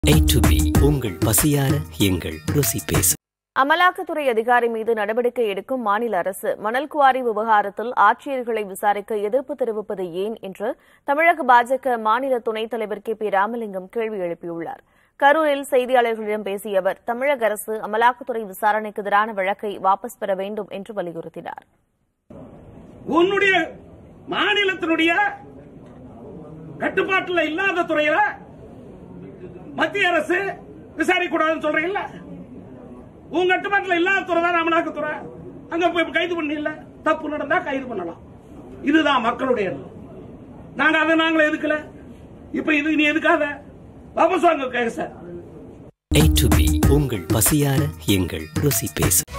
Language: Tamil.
A to B உங்கள் பசியார எங்கள் ருசி பேசும் அமலாக்கத்துறை அதிகாரி மீது நடவடிக்கை எடுக்கும் மாநில அரசு மணல் குவாரி விவகாரத்தில் ஆட்சியர்களை விசாரிக்க எதிர்ப்பு தெரிவிப்பது ஏன் என்று தமிழக பாஜக மாநில துணைத் தலைவர் கே பி ராமலிங்கம் கேள்வி எழுப்பியுள்ளார் கரூரில் செய்தியாளர்களிடம் பேசிய அவர் தமிழக அரசு அமலாக்கத்துறை விசாரணைக்கு எதிரான வழக்கை வாபஸ் பெற வேண்டும் என்று வலியுறுத்தினார் உன்னுடைய மாநிலத்தினுடைய கட்டுப்பாட்டில் இல்லாத துறையில மத்திய அரசு விசாரிக்க கூடாதுன்னு சொல்றீங்கல்ல உங்க கட்டுப்பாட்டில் இல்லாத துறை தான் அமலாக்கத்துறை அங்க போய் கைது பண்ணல தப்பு நடந்தா கைது பண்ணலாம் இதுதான் மக்களுடைய எண்ணம். நாங்க அதை நாங்களே எதுக்கல இப்ப இது நீ எதுக்காத வாபஸ் வாங்க கேட்க சார் A to B உங்கள் பசியார எங்கள் ருசி பேசும்